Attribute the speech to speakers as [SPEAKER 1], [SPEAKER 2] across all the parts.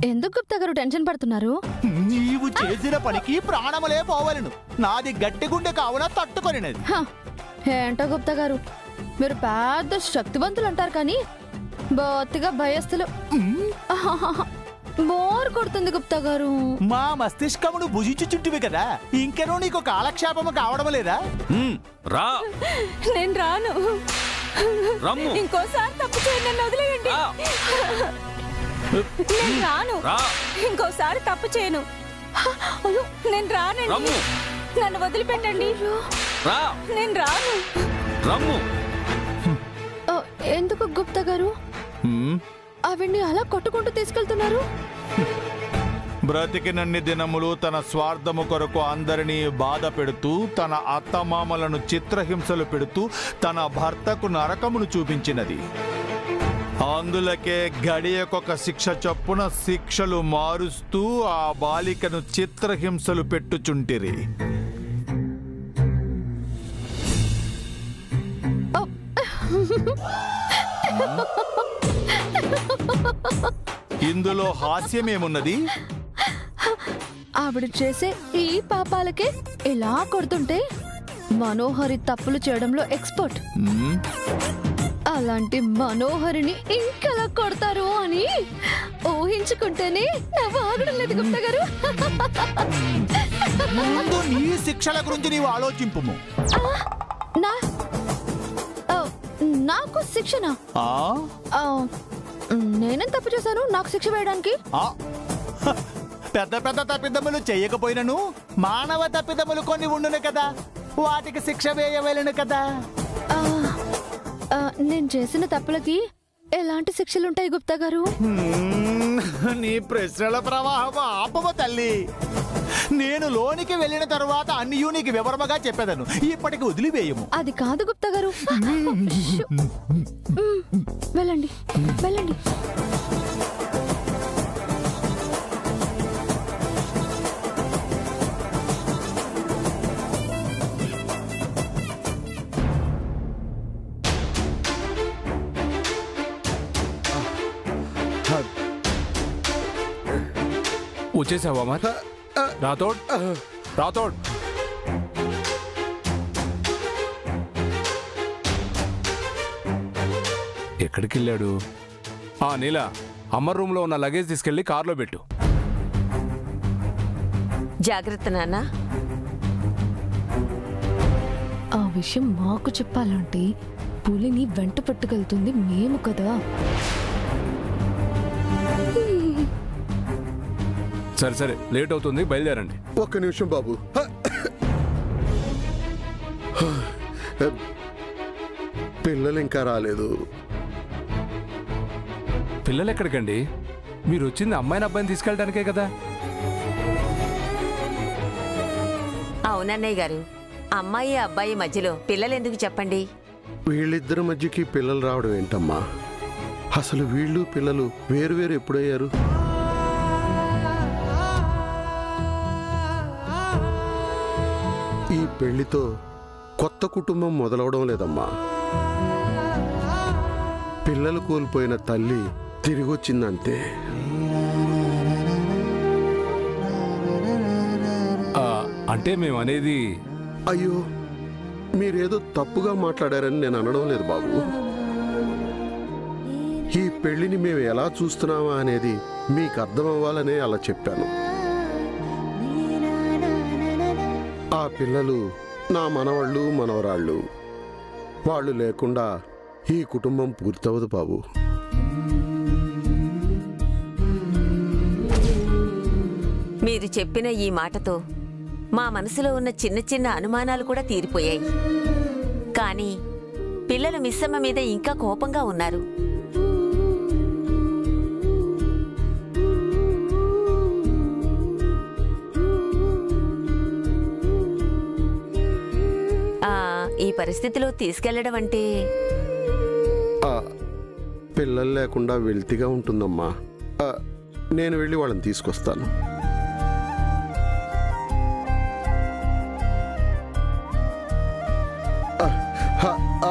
[SPEAKER 1] ఎందుకు గుప్తా గారు టెన్షన్ పడుతున్నారు
[SPEAKER 2] నీవు చేసిన పనికి ప్రాణములే పోవలను నాది గట్టి గుండె కావున తట్టుకొనినది
[SPEAKER 1] హ, ఏంటో గుప్తా గారు మీరు పెద్ద శక్తివంతులు అంటారు కానీ బొత్తిగా భయస్తులు ఆహాహాహా. బోర్ కొడుతుంది గుప్తా గారు
[SPEAKER 2] మా మస్తిష్కమును భుజించుచుంటివి కదా ఇంకెనో నీకు కాలక్షేపము కావడం లేదా
[SPEAKER 3] ఉమ్, రా
[SPEAKER 4] నేను రాను
[SPEAKER 3] రమ్ము
[SPEAKER 4] ఇంకోసారి తప్పు చేయండి నన్ను వదిలేయండి
[SPEAKER 3] రా
[SPEAKER 4] నేను రాను
[SPEAKER 3] రా
[SPEAKER 4] ఇంకోసారి తప్పు చేయను అయ్యో, నేను రానండి
[SPEAKER 3] రమ్ము
[SPEAKER 4] నన్ను వదిలిపెట్టండి
[SPEAKER 3] రా
[SPEAKER 4] నేను రాను
[SPEAKER 3] రమ్ము
[SPEAKER 1] ఆ, ఎందుకు గుప్తా గారు
[SPEAKER 2] హ్మ్,
[SPEAKER 1] ఆవిడ్ని అలా కొట్టుకుంటూ తీసుకెళ్తున్నారు
[SPEAKER 2] బ్రతికినన్ని దినములు తన స్వార్థము కొరకు అందరినీ బాధ పెడుతూ తన అత్తమామలను చిత్రహింసలు పెడుతూ తన భర్తకు నరకమును చూపించినది అందులకే గడియకొక శిక్ష చొప్పున శిక్షలు మారుస్తూ ఆ బాలికను చిత్రహింసలు పెట్టుచుంటిరి ఇందులో హాస్యమేమున్నది
[SPEAKER 1] ఆవిడ చేసే ఈ పాపాలకే ఇలా కొడుతుంటే మనోహరి తప్పులు చేయడంలో ఎక్స్పర్ట్
[SPEAKER 2] హ్మ్,
[SPEAKER 1] అలాంటి మనోహరిని ఇంకెలా కొడతారు అని ఊహించుకుంటేనే నవ్వు ఆగడం లేదు గుప్తా గారు
[SPEAKER 2] ముందు నీ శిక్షల గురించి నీవు ఆలోచింపుము
[SPEAKER 1] నా ఆ, నాకు శిక్షణ
[SPEAKER 2] ఆ
[SPEAKER 1] ఆ, నేనేం తప్పు చేశాను నాకు శిక్ష వేయడానికి
[SPEAKER 2] ఆ హ, పెద్ద పెద్ద తప్పిదములు చేయకపోయినను మానవ తప్పిదములు కొన్ని ఉండును కదా వాటికి శిక్ష వేయవలను కదా
[SPEAKER 1] ఆ, ఆ, నేను చేసిన తప్పులకి ఎలాంటి శిక్షలుంటాయి గుప్తా గారు
[SPEAKER 2] హ్మ్, నీ ప్రశ్నల ప్రవాహం ఆపవ తల్లి నేను లోనికి వెళ్ళిన తరువాత అన్నియూ నీకు వివరముగా చెప్పేదను ఇప్పటికి వదిలివేయము
[SPEAKER 1] అది కాదు గుప్తా గారు షు. మ్, వెళ్ళండి వెళ్ళండి
[SPEAKER 5] వచ్చేసావా మరి రాతోడ్ రాతోడ్ ఎక్కడికి వెళ్ళాడు ఆ నీల అమ్మ రూమ్లో ఉన్న లగేజ్ తీసుకెళ్లి కార్లో పెట్టు
[SPEAKER 4] జాగ్రత్త నాన్న
[SPEAKER 1] ఆ విషయం మాకు చెప్పాలంటే పులిని వెంట పట్టుకెళ్తుంది మేము కదా
[SPEAKER 5] సరే సరే లేట్ అవుతుంది బయలుదేరండి
[SPEAKER 6] ఒక్క నిమిషం బాబు పిల్లలు ఇంకా రాలేదు
[SPEAKER 5] పిల్లలు ఎక్కడికండి మీరు వచ్చింది అమ్మాయిని అబ్బాయిని తీసుకెళ్ళడానికే కదా
[SPEAKER 4] అవునన్నయ్య గారు అమ్మాయి అబ్బాయి మధ్యలో పిల్లలు ఎందుకు చెప్పండి
[SPEAKER 6] వీళ్ళిద్దరి మధ్యకి పిల్లలు రావడం ఏంటమ్మా అసలు వీళ్ళు పిల్లలు వేరు వేరు ఎప్పుడయ్యారు ఈ పెళ్లితో కొత్త కుటుంబం మొదలవడం లేదమ్మా పిల్లలు కోల్పోయిన తల్లి తిరిగొచ్చిందంతే
[SPEAKER 5] ఆ, అంటే మేము అనేది
[SPEAKER 6] అయ్యో మీరేదో తప్పుగా మాట్లాడారని నేను అనడం లేదు బాబు ఈ పెళ్లిని మేము ఎలా చూస్తున్నామా అనేది మీకు అర్థం అవ్వాలనే అలా చెప్పాను ఆ పిల్లలు నా మనవాళ్ళు మనవరాళ్ళు వాళ్ళు లేకుండా ఈ కుటుంబం పూర్తవదు బాబు
[SPEAKER 4] మీరు చెప్పిన ఈ మాటతో మా మనసులో ఉన్న చిన్న చిన్న అనుమానాలు కూడా తీరిపోయాయి కానీ పిల్లలు మిస్సమ్మ మీద ఇంకా కోపంగా ఉన్నారు ఆ, ఈ పరిస్థితిలో తీసుకెళ్లడం అంటే
[SPEAKER 6] ఆ, పిల్లలు లేకుండా వెళ్తిగా ఉంటుందమ్మా ఆ, నేను వెళ్ళి వాళ్ళని తీసుకొస్తాను ఆ, హ, ఆ.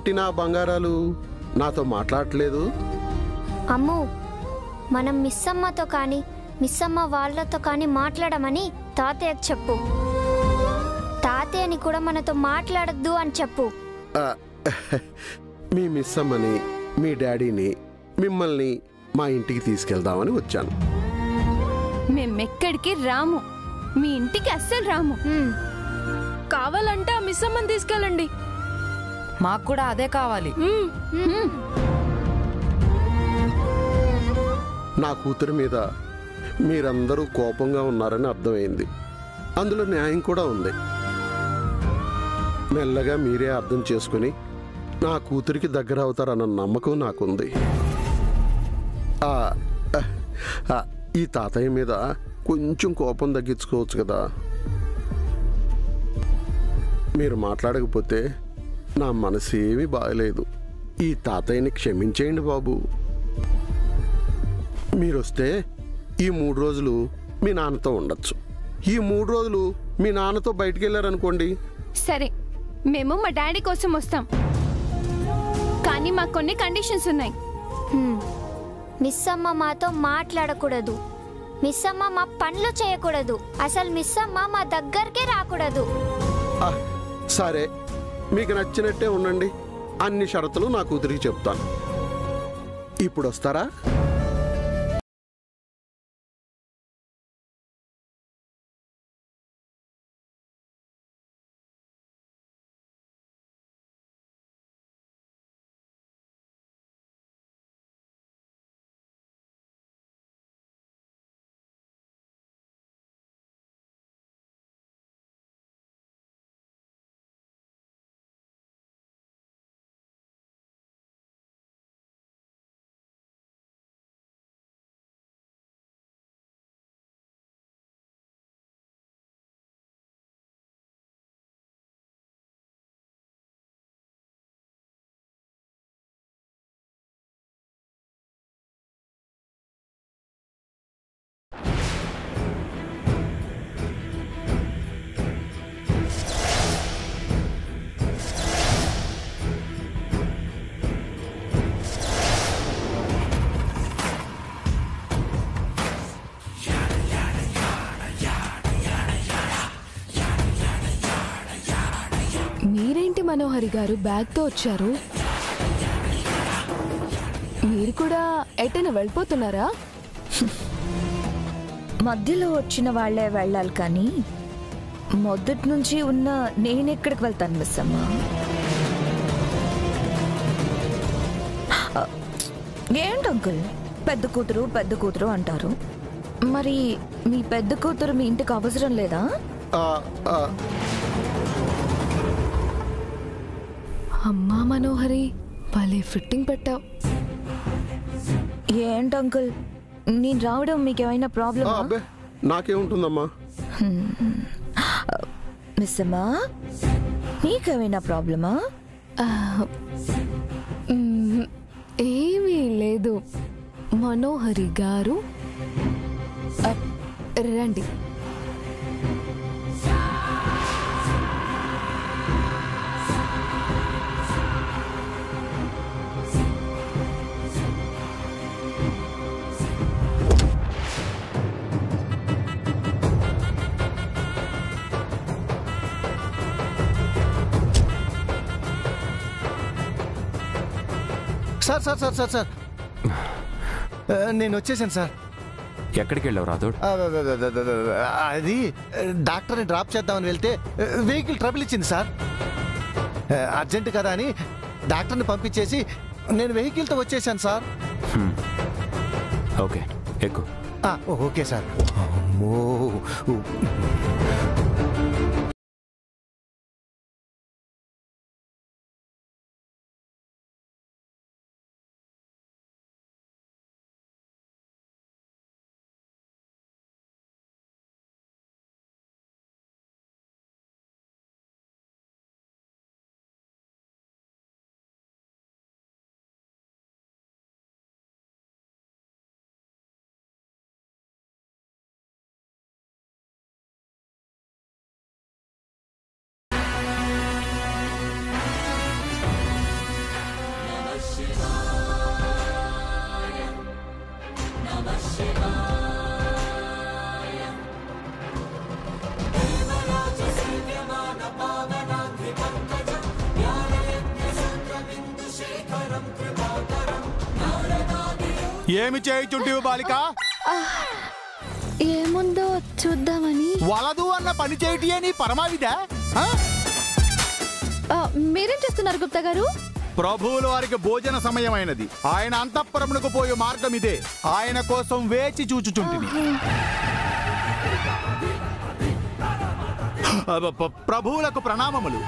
[SPEAKER 6] పెట్టిన ఆ బంగారాలు నాతో మాట్లాడట్లేదు
[SPEAKER 7] అమ్ము మనం మిస్సమ్మతో కానీ మిస్సమ్మ వాళ్ళతో కానీ మాట్లాడమని తాతయ్యకు చెప్పు తాతయ్యని కూడా మనతో మాట్లాడద్దు అని చెప్పు
[SPEAKER 6] ఆ, మీ మిస్ అమ్మని మీ డాడీని మిమ్మల్ని మా ఇంటికి తీసుకెళ్దామని వచ్చాను
[SPEAKER 8] మేమెక్కడికి రాము మీ ఇంటికి అస్సలు రాము
[SPEAKER 7] హ్మ్,
[SPEAKER 1] కావాలంటే ఆ మిస్ అమ్మని తీసుకెళ్ళండి
[SPEAKER 9] మాకు కూడా అదే కావాలి
[SPEAKER 7] హ్మ్.
[SPEAKER 6] నా కూతురి మీద మీరందరూ కోపంగా ఉన్నారని అర్థమైంది అందులో న్యాయం కూడా ఉంది మెల్లగా మీరే అర్థం చేసుకుని నా కూతురికి దగ్గర అవుతారన్న నమ్మకం నాకుంది ఆ, ఆ, ఈ తాతయ్య మీద కొంచెం కోపం తగ్గించుకోవచ్చు కదా మీరు మాట్లాడకపోతే నా మనసు ఏమీ బాగలేదు ఈ తాతయ్యని క్షమించేయండి బాబు మీరొస్తే ఈ మూడు రోజులు మీ నాన్నతో ఉండొచ్చు ఈ మూడు రోజులు మీ నాన్నతో బయటికి వెళ్ళారనుకోండి
[SPEAKER 8] సరే మేము మా డాడీ కోసం వస్తాం కానీ మాకు కొన్ని కండిషన్స్ ఉన్నాయి
[SPEAKER 7] హ్మ్. మిస్ అమ్మ మాతో మాట్లాడకూడదు మిస్ అమ్మ మా పనులు చేయకూడదు అసలు మిస్ అమ్మ మా దగ్గరకే రాకూడదు
[SPEAKER 6] ఆ, సరే మీకు నచ్చినట్టే ఉండండి అన్ని షరతులు నా కూతురికి చెప్తాను ఇప్పుడు వస్తారా
[SPEAKER 1] మీరేంటి మనోహరి గారు బ్యాగ్తో వచ్చారు మీరు కూడా ఎటైనా వెళ్ళిపోతున్నారా
[SPEAKER 9] మధ్యలో వచ్చిన వాళ్ళే వెళ్ళాలి కానీ మొదటి నుంచి ఉన్న నేను ఎక్కడికి వెళ్తాను మిస్ అమ్మ ఏంటి అంకుల్ పెద్ద కూతురు పెద్ద కూతురు అంటారు మరి మీ పెద్ద కూతురు మీ ఇంటికి అవసరం లేదా
[SPEAKER 6] ఆ, ఆ,
[SPEAKER 1] అమ్మా మనోహరి భలే ఫిట్టింగ్ పెట్టావు
[SPEAKER 9] ఏంటి అంకుల్ నేను రావడం మీకు ఏమైనా
[SPEAKER 6] ఆ,
[SPEAKER 9] ప్రాబ్లమా
[SPEAKER 6] అబ్బే నాకేముంటుందమ్మా
[SPEAKER 9] మిస్ అమ్మా నీకేమైనా ప్రాబ్లమా
[SPEAKER 1] ఆ, మ్మ్, ఏమీ లేదు మనోహరి గారు ఆ, రండి
[SPEAKER 2] sir sir sir sir sir ఆ, నేను వచ్చేసాను సార్
[SPEAKER 5] ఎక్కడికి వెళ్ళావు రాథోడ్
[SPEAKER 2] ఆ, అది డాక్టర్ని డ్రాప్ చేద్దామని వెళ్తే వెహికల్ ట్రబుల్ ఇచ్చింది సార్ ఆ, అర్జెంట్ కదా అని డాక్టర్ని పంపించేసి నేను వెహికల్తో వచ్చేసాను సార్
[SPEAKER 5] ఓకే ఎక్కువ
[SPEAKER 2] ఆ, ఓకే సార్ అమ్మో
[SPEAKER 10] ఏమి చేయుచుంటివి బాలిక
[SPEAKER 1] ఏముందో చూద్దామని
[SPEAKER 10] వలదు అన్న పని చేయుటియే నీ పరమావిధ
[SPEAKER 1] ఆ, మీరేం చేస్తున్నారు గుప్తా గారు
[SPEAKER 10] ప్రభువుల వారికి భోజన సమయమైనది ఆయన అంతఃపురమునకు పోయే మార్గం ఇదే ఆయన కోసం వేచి చూచుచుంటిని అబ్బ, ప- ప్రభువులకు ప్రణామములు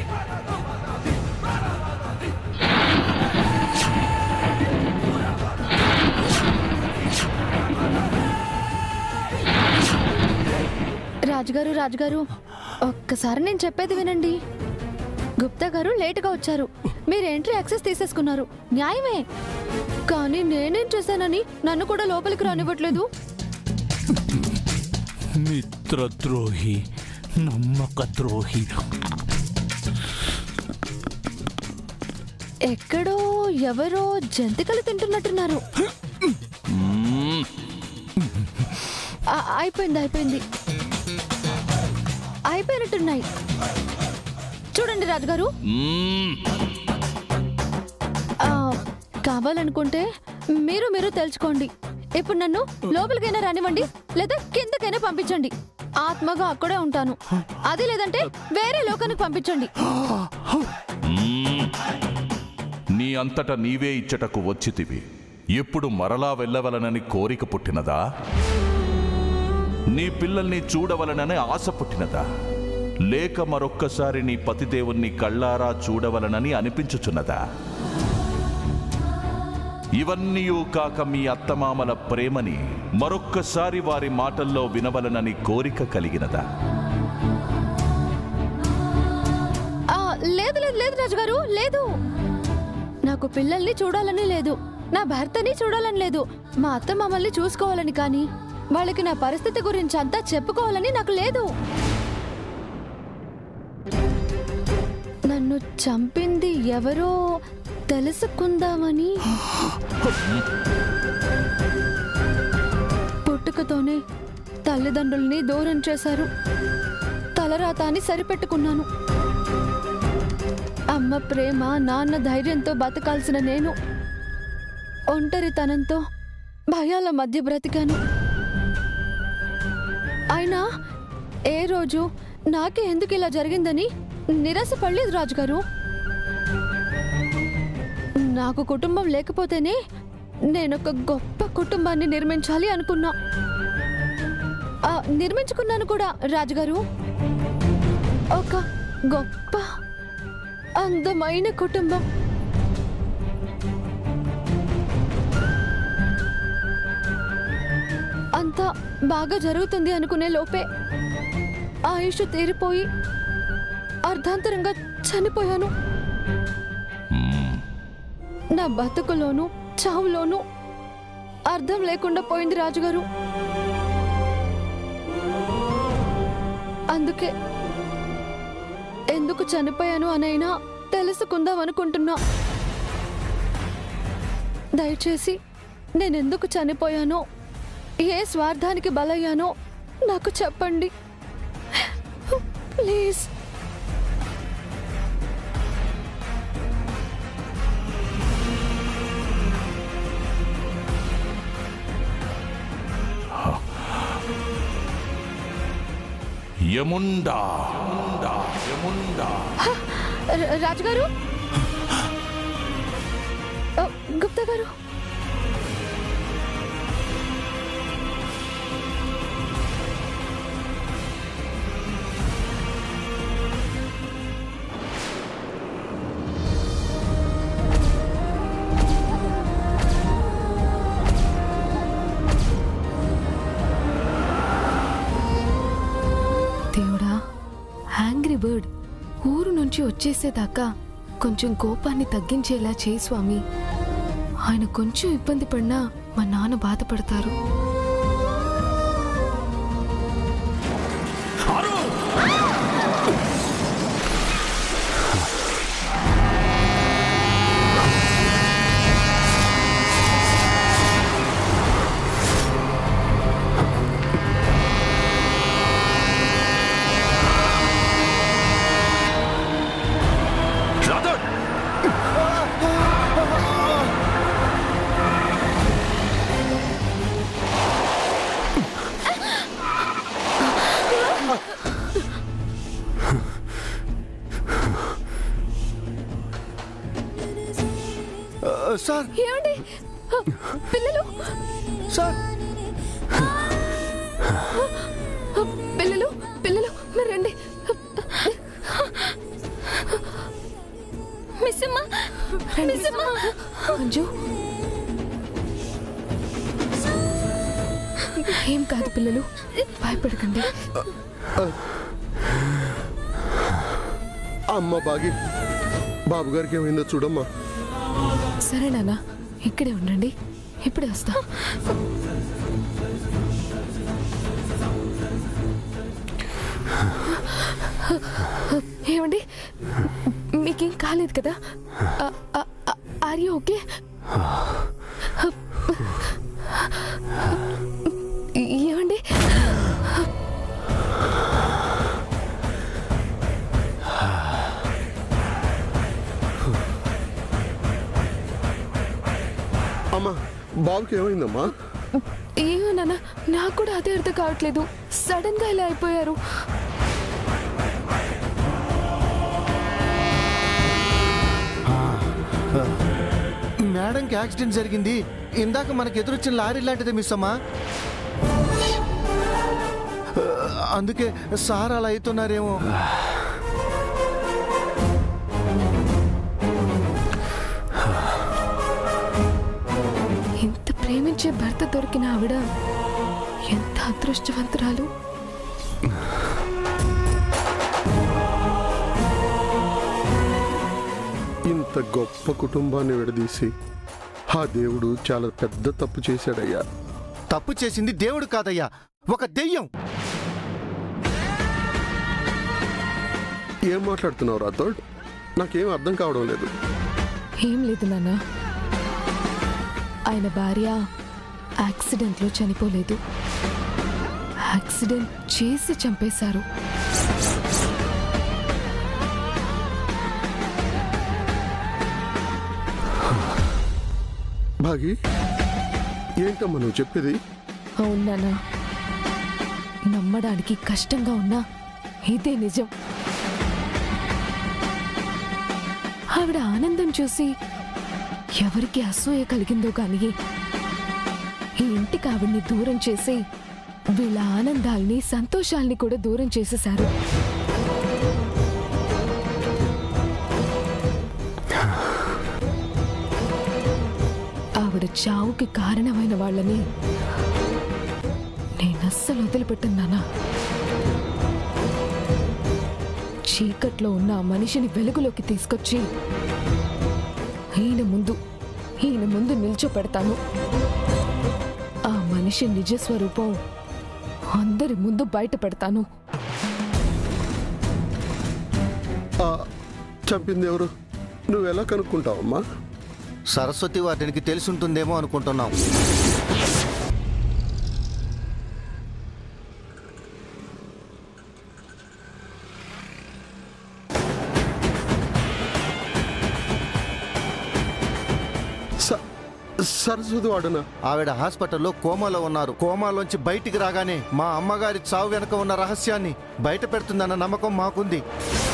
[SPEAKER 1] రాజుగారు రాజుగారు ఒక్కసారి నేను చెప్పేది వినండి గుప్తా గారు లేటుగా వచ్చారు మీరు ఎంట్రీ యాక్సెస్ తీసేసుకున్నారు న్యాయమే కానీ నేనేం చేశానని నన్ను కూడా లోపలికి రానివ్వట్లేదు
[SPEAKER 3] మిత్రద్రోహి నమ్మక ద్రోహి
[SPEAKER 1] ఎక్కడో ఎవరో జంతికలు తింటున్నట్టున్నారు ఆ, అయిపోయింది అయిపోయింది అయిపోయినట్టున్నాయి చూడండి రాజుగారు ఆ, కావాలనుకుంటే మీరు మీరు తెలుసుకోండి ఇప్పుడు నన్ను లోపలికైనా రానివ్వండి లేదా కిందకైనా పంపించండి ఆత్మగా అక్కడే ఉంటాను అది లేదంటే వేరే లోకానికి పంపించండి
[SPEAKER 11] నీ అంతట నీవే ఇచ్చటకు వచ్చితివి ఎప్పుడు మరలా వెళ్ళవలనని కోరిక పుట్టినదా నీ పిల్లల్ని చూడవలనని ఆశ పుట్టినదా లేక మరొక్కసారి నీ పతిదేవుణ్ణి కళ్ళారా చూడవలనని అనిపించుచున్నదా ఇవన్నీయూ కాక మీ అత్తమామల ప్రేమని మరొక్కసారి వారి మాటల్లో వినవలనని కోరిక కలిగినదా
[SPEAKER 1] ఆ, లేదు లేదు లేదు రాజుగారు లేదు నాకు పిల్లల్ని చూడాలని లేదు నా భర్తని చూడాలని లేదు మా అత్త మమ్మల్ని చూసుకోవాలని కానీ వాళ్ళకి నా పరిస్థితి గురించి అంతా చెప్పుకోవాలని నాకు లేదు నన్ను చంపింది ఎవరో తెలుసుకుందామని పుట్టుకతోనే తల్లిదండ్రుల్ని దూరం చేశారు తలరాత అని సరిపెట్టుకున్నాను అమ్మ ప్రేమ నాన్న ధైర్యంతో బతకాల్సిన నేను ఒంటరితనంతో భయాల మధ్య బ్రతికాను అయినా ఏ రోజు నాకే ఎందుకు ఇలా జరిగిందని నిరాశపడలేదు రాజుగారు నాకు కుటుంబం లేకపోతేనే నేనొక గొప్ప కుటుంబాన్ని నిర్మించాలి అనుకున్నా ఆ, నిర్మించుకున్నాను కూడా రాజుగారు ఒక గొప్ప అందమైన కుటుంబం అంతా బాగా జరుగుతుంది అనుకునే లోపే ఆయుష్ తీరిపోయి అర్ధాంతరంగా చనిపోయాను నా బతుకులోను చావులోను అర్థం లేకుండా పోయింది రాజుగారు అందుకే ఎందుకు చనిపోయాను అనైనా తెలుసుకుందాం అనుకుంటున్నా దయచేసి నేనెందుకు చనిపోయానో ఏ స్వార్థానికి బలయ్యానో నాకు చెప్పండి ప్లీజ్
[SPEAKER 11] యముండా యముండా యముండా
[SPEAKER 1] ర- రాజుగారు ఓ, గుప్తా గారు
[SPEAKER 8] దేవుడా హ్యాంగ్రీ బర్డ్ ఊరు నుంచి వచ్చేసేదాకా కొంచెం కోపాన్ని తగ్గించేలా చేయి స్వామి ఆయన కొంచెం ఇబ్బంది పడినా మా నాన్న బాధపడతారు
[SPEAKER 11] రాధన్
[SPEAKER 2] సార్
[SPEAKER 8] ఏమండి పిల్లలు
[SPEAKER 2] సార్
[SPEAKER 8] పిల్లలు పిల్లలు మీరు రండి
[SPEAKER 9] మిస్ అమ్మ మిస్ అమ్మ
[SPEAKER 8] అంజు ఏం కాదు పిల్లలు భయపడకండి
[SPEAKER 6] అమ్మ బాగి బాబు గారికి ఏమైందో చూడమ్మా
[SPEAKER 8] సరే నాన్న ఇక్కడే ఉండండి ఇప్పుడే వస్తా ఏమండి మీకేం కాలేదు కదా ఆర్ యూ ఓకే ఏమండి
[SPEAKER 6] అమ్మా బాబుకి ఏమైందమ్మా
[SPEAKER 8] ఏమో నాన్న నాకు కూడా అదే అర్థం కావట్లేదు సడన్ గా ఇలా అయిపోయారు
[SPEAKER 2] మేడంకి యాక్సిడెంట్ జరిగింది ఇందాక మనకు ఎదురొచ్చిన లారీ లాంటిదే మిస్ అమ్మా అందుకే సార్ అలా అవుతున్నారేమో
[SPEAKER 8] ఇంత ప్రేమించే భర్త దొరికిన ఆవిడ ఎంత అదృష్టవంతురాలు
[SPEAKER 6] ఇంత గొప్ప కుటుంబాన్ని విడదీసి ఆ దేవుడు చాలా పెద్ద తప్పు చేశాడయ్యా
[SPEAKER 2] తప్పు చేసింది దేవుడు కాదయ్యా ఒక దెయ్యం
[SPEAKER 6] ఏం మాట్లాడుతున్నావు రాథోడ్ నాకేం అర్థం కావడం లేదు
[SPEAKER 8] ఏం లేదు నాన్న ఆయన భార్య యాక్సిడెంట్లో చనిపోలేదు యాక్సిడెంట్ చేసి చంపేశారు
[SPEAKER 6] బాగి ఏంటమ్మా నువ్వు చెప్పేది
[SPEAKER 8] అవును నాన్న నమ్మడానికి కష్టంగా ఉన్నా ఇదే నిజం ఆవిడ ఆనందం చూసి ఎవరికి అసూయ కలిగిందో కానీ ఈ ఇంటికి ఆవిడ్ని దూరం చేసి వీళ్ళ ఆనందాల్ని సంతోషాల్ని కూడా దూరం చేసేశారు ఆవిడ చావుకి కారణమైన వాళ్ళని నేనస్సలు వదిలిపెట్టున్నానా చీకట్లో ఉన్న ఆ మనిషిని వెలుగులోకి తీసుకొచ్చి ఈయన ముందు ఈయన ముందు నిల్చోపెడతాను ఆ మనిషి నిజ స్వరూపం అందరి ముందు బయట పెడతాను
[SPEAKER 6] ఆ, చంపింది ఎవరు నువ్వెలా కనుక్కుంటావమ్మా
[SPEAKER 2] సరస్వతి వాటికి తెలిసి ఉంటుందేమో అనుకుంటున్నాం
[SPEAKER 6] స- సరస్వతి వాడనా
[SPEAKER 2] ఆవిడ హాస్పిటల్లో కోమాలో ఉన్నారు కోమాలోంచి బయటికి రాగానే మా అమ్మగారి చావు వెనక ఉన్న రహస్యాన్ని బయట పెడుతుందన్న నమ్మకం మాకుంది